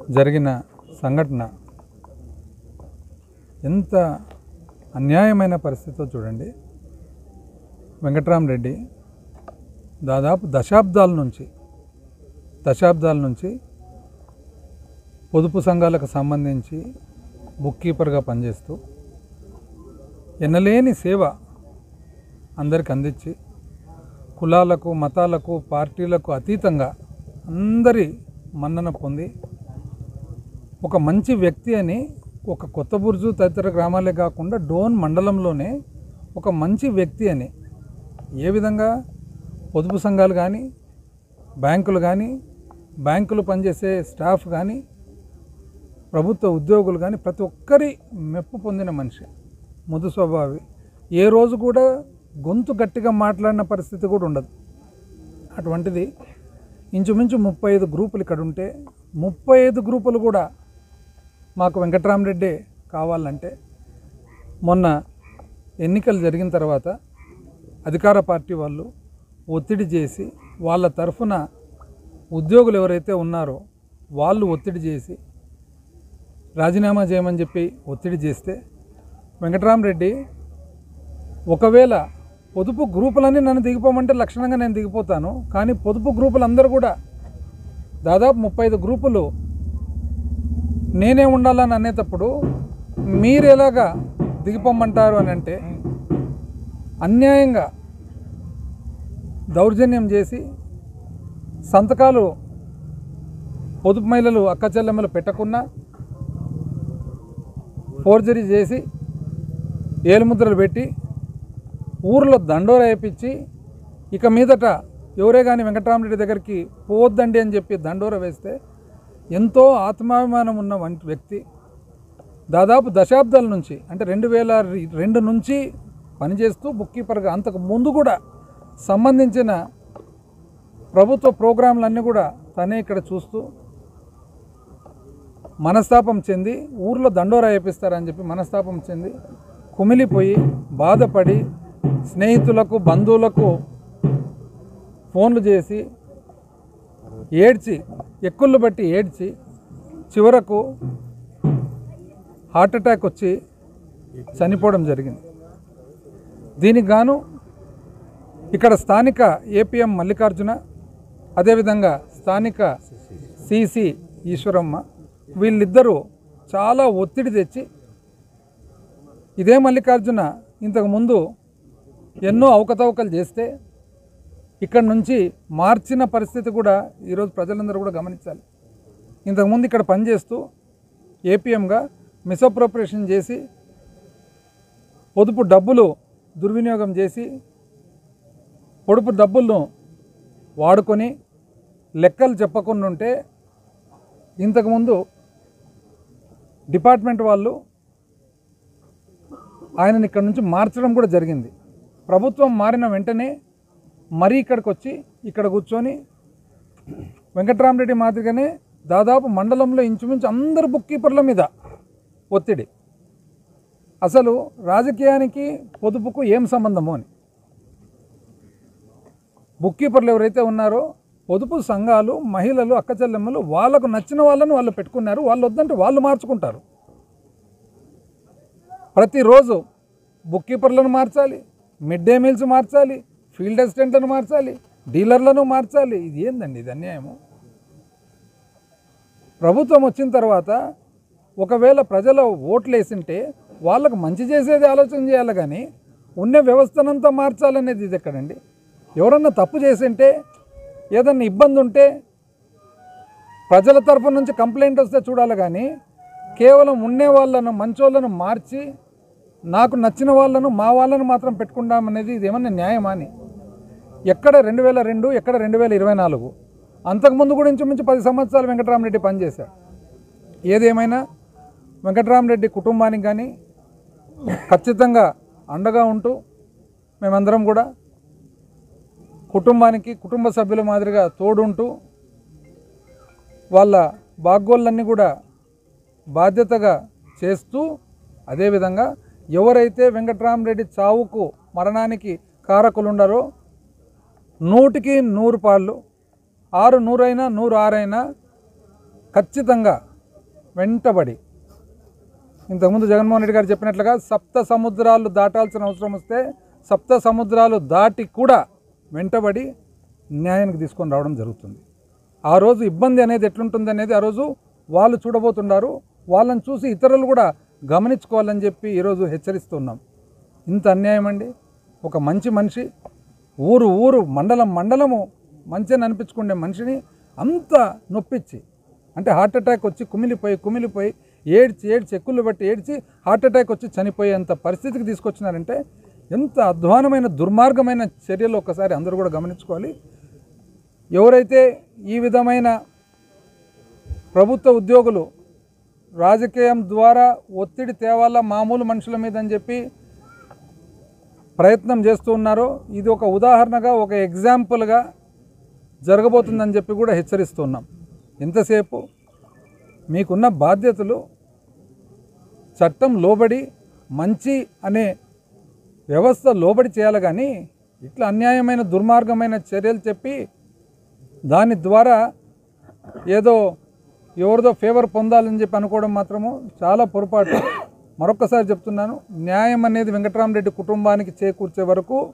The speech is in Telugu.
జరిగిన సంఘటన ఎంత అన్యాయమైన పరిస్థితితో చూడండి వెంకట్రామరెడ్డి దాదాపు దశాబ్దాల నుంచి దశాబ్దాల నుంచి పొదుపు సంఘాలకు సంబంధించి బుక్ కీపర్గా పనిచేస్తూ ఎనలేని సేవ అందరికి అందించి కులాలకు మతాలకు పార్టీలకు అతీతంగా అందరి మన్నన పొంది ఒక మంచి వ్యక్తి అని ఒక కొత్త బుర్జు తదితర గ్రామాలే కాకుండా డోన్ మండలంలోనే ఒక మంచి వ్యక్తి అని ఏ విధంగా పొదుపు సంఘాలు కానీ బ్యాంకులు కానీ బ్యాంకులు పనిచేసే స్టాఫ్ కానీ ప్రభుత్వ ఉద్యోగులు కానీ ప్రతి ఒక్కరి మెప్పు పొందిన మనిషి ముదు స్వభావి ఏ రోజు కూడా గొంతు గట్టిగా మాట్లాడిన పరిస్థితి కూడా ఉండదు అటువంటిది ఇంచుమించు ముప్పై ఐదు గ్రూపులు ఇక్కడ ఉంటే ముప్పై ఐదు గ్రూపులు కూడా మాకు వెంకట్రామరెడ్డి కావాలంటే మొన్న ఎన్నికలు జరిగిన తర్వాత అధికార పార్టీ వాళ్ళు ఒత్తిడి చేసి వాళ్ళ తరఫున ఉద్యోగులు ఎవరైతే ఉన్నారో వాళ్ళు ఒత్తిడి చేసి రాజీనామా చేయమని చెప్పి ఒత్తిడి చేస్తే వెంకట్రామరెడ్డి ఒకవేళ పొదుపు గ్రూపులన్నీ నన్ను దిగిపోమంటే లక్షణంగా నేను దిగిపోతాను కానీ పొదుపు గ్రూపులు అందరూ కూడా దాదాపు ముప్పై ఐదు గ్రూపులు నేనే ఉండాలని అనేటప్పుడు మీరు ఎలాగా దిగిపోమంటారు అని అంటే అన్యాయంగా దౌర్జన్యం చేసి సంతకాలు పొదుపు మహిళలు అక్క చెల్లెమ్మలు పెట్టకున్నా ఫోర్జరీ చేసి ఏలుముద్రలు పెట్టి ఊర్లో దండోర వేయించి ఇక మీదట ఎవరే కానీ వెంకటరామరెడ్డి దగ్గరికి పోవద్దండి అని చెప్పి దండోర వేస్తే ఎంతో ఆత్మాభిమానం ఉన్న వంటి వ్యక్తి దాదాపు దశాబ్దాల నుంచి అంటే రెండు వేల రెండు నుంచి పనిచేస్తూ బుక్ కీపర్గా అంతకు ముందు కూడా సంబంధించిన ప్రభుత్వ ప్రోగ్రాంలన్నీ కూడా తనే ఇక్కడ చూస్తూ మనస్తాపం చెంది ఊర్లో దండోరా వేపిస్తారని చెప్పి మనస్తాపం చెంది కుమిలిపోయి బాధపడి స్నేహితులకు బంధువులకు ఫోన్లు చేసి ఏడ్చి ఎక్కుళ్ళు బట్టి ఏడ్చి చివరకు హార్ట్ అటాక్ వచ్చి చనిపోవడం జరిగింది దీనికి గాను ఇక్కడ స్థానిక ఏపీఎం మల్లికార్జున అదేవిధంగా స్థానిక సిసి ఈశ్వరమ్మ వీళ్ళిద్దరూ చాలా ఒత్తిడి తెచ్చి ఇదే మల్లికార్జున ఇంతకుముందు ఎన్నో అవకతవకలు చేస్తే ఇక్కడ నుంచి మార్చిన పరిస్థితి కూడా ఈరోజు ప్రజలందరూ కూడా గమనించాలి ఇంతకుముందు ఇక్కడ పనిచేస్తూ ఏపీఎంగా మిస్అప్రోప్రియేషన్ చేసి పొదుపు డబ్బులు దుర్వినియోగం చేసి పొదుపు డబ్బులను వాడుకొని లెక్కలు చెప్పకుండా ఉంటే ఇంతకుముందు డిపార్ట్మెంట్ వాళ్ళు ఆయనని ఇక్కడ నుంచి మార్చడం కూడా జరిగింది ప్రభుత్వం మారిన వెంటనే మరీ ఇక్కడికి వచ్చి ఇక్కడ కూర్చొని వెంకట్రామరెడ్డి మాదిరిగానే దాదాపు మండలంలో ఇంచుమించు అందరు బుక్ కీపర్ల మీద ఒత్తిడి అసలు రాజకీయానికి పొదుపుకు ఏం సంబంధము అని బుక్ కీపర్లు ఎవరైతే ఉన్నారో పొదుపు సంఘాలు మహిళలు అక్కచెల్లెమ్మలు వాళ్ళకు నచ్చిన వాళ్ళని వాళ్ళు పెట్టుకున్నారు వాళ్ళు వద్దంటే వాళ్ళు మార్చుకుంటారు ప్రతిరోజు బుక్ కీపర్లను మార్చాలి మిడ్ డే మీల్స్ మార్చాలి ఫీల్డ్ అసిస్టెంట్లను మార్చాలి డీలర్లను మార్చాలి ఇది ఏందండి ఇది అన్యాయము ప్రభుత్వం వచ్చిన తర్వాత ఒకవేళ ప్రజలు ఓట్లు వేసింటే వాళ్ళకు మంచి చేసేది ఆలోచన చేయాలి కానీ ఉన్న వ్యవస్థనంతా మార్చాలనేది ఇది ఎక్కడండి ఎవరన్నా తప్పు చేసింటే ఏదన్నా ఇబ్బంది ఉంటే ప్రజల తరపు నుంచి కంప్లైంట్ వస్తే చూడాలి కానీ కేవలం ఉండే వాళ్ళను మంచోళ్ళను మార్చి నాకు నచ్చిన వాళ్ళను మా వాళ్ళను మాత్రం పెట్టుకుంటామనేది ఇది ఏమన్నా న్యాయమా అని ఎక్కడ రెండు వేల రెండు ఎక్కడ రెండు వేల ఇరవై నాలుగు అంతకుముందు కూడా ఇంచుమించు పది సంవత్సరాలు వెంకటరామరెడ్డి పనిచేశారు ఏదేమైనా వెంకటరామరెడ్డి కుటుంబానికి కానీ ఖచ్చితంగా అండగా ఉంటూ మేమందరం కూడా కుటుంబానికి కుటుంబ సభ్యుల మాదిరిగా తోడుంటూ వాళ్ళ బాగోళ్ళన్నీ కూడా బాధ్యతగా చేస్తూ అదేవిధంగా ఎవరైతే వెంకట్రామరెడ్డి చావుకు మరణానికి కారకులు ఉండారో నూటికి నూరు పాళ్ళు ఆరు నూరైనా నూరు ఆరైనా ఖచ్చితంగా వెంటబడి ఇంతకుముందు జగన్మోహన్ రెడ్డి గారు చెప్పినట్లుగా సప్త సముద్రాలు దాటాల్సిన అవసరం వస్తే సప్త సముద్రాలు దాటి కూడా వెంటబడి న్యాయానికి తీసుకొని రావడం జరుగుతుంది ఆ రోజు ఇబ్బంది అనేది ఎట్లుంటుంది అనేది ఆ రోజు వాళ్ళు చూడబోతున్నారు వాళ్ళని చూసి ఇతరులు కూడా గమనించుకోవాలని చెప్పి ఈరోజు హెచ్చరిస్తున్నాం ఇంత అన్యాయం అండి ఒక మంచి మనిషి ఊరు ఊరు మండలం మండలము మంచి అని అనిపించుకునే మనిషిని అంత నొప్పించి అంటే హార్ట్ అటాక్ వచ్చి కుమిలిపోయి కుమిలిపోయి ఏడ్చి ఏడ్చి ఎక్కులు బట్టి ఏడ్చి హార్ట్ అటాక్ వచ్చి చనిపోయేంత పరిస్థితికి తీసుకొచ్చినారంటే ఎంత అధ్వానమైన దుర్మార్గమైన చర్యలు ఒకసారి అందరూ కూడా గమనించుకోవాలి ఎవరైతే ఈ విధమైన ప్రభుత్వ ఉద్యోగులు రాజకీయం ద్వారా ఒత్తిడి తేవాలా మామూలు మనుషుల మీద అని చెప్పి ప్రయత్నం చేస్తూ ఉన్నారో ఇది ఒక ఉదాహరణగా ఒక ఎగ్జాంపుల్గా జరగబోతుందని చెప్పి కూడా హెచ్చరిస్తున్నాం ఎంతసేపు మీకున్న బాధ్యతలు చట్టం లోబడి మంచి అనే వ్యవస్థ లోబడి చేయాలి కానీ ఇట్లా అన్యాయమైన దుర్మార్గమైన చర్యలు చెప్పి దాని ద్వారా ఏదో ఎవరిదో ఫేవర్ పొందాలని చెప్పి అనుకోవడం మాత్రము చాలా పొరపాటు మరొక్కసారి చెప్తున్నాను న్యాయం అనేది వెంకటరామరెడ్డి కుటుంబానికి చేకూర్చే వరకు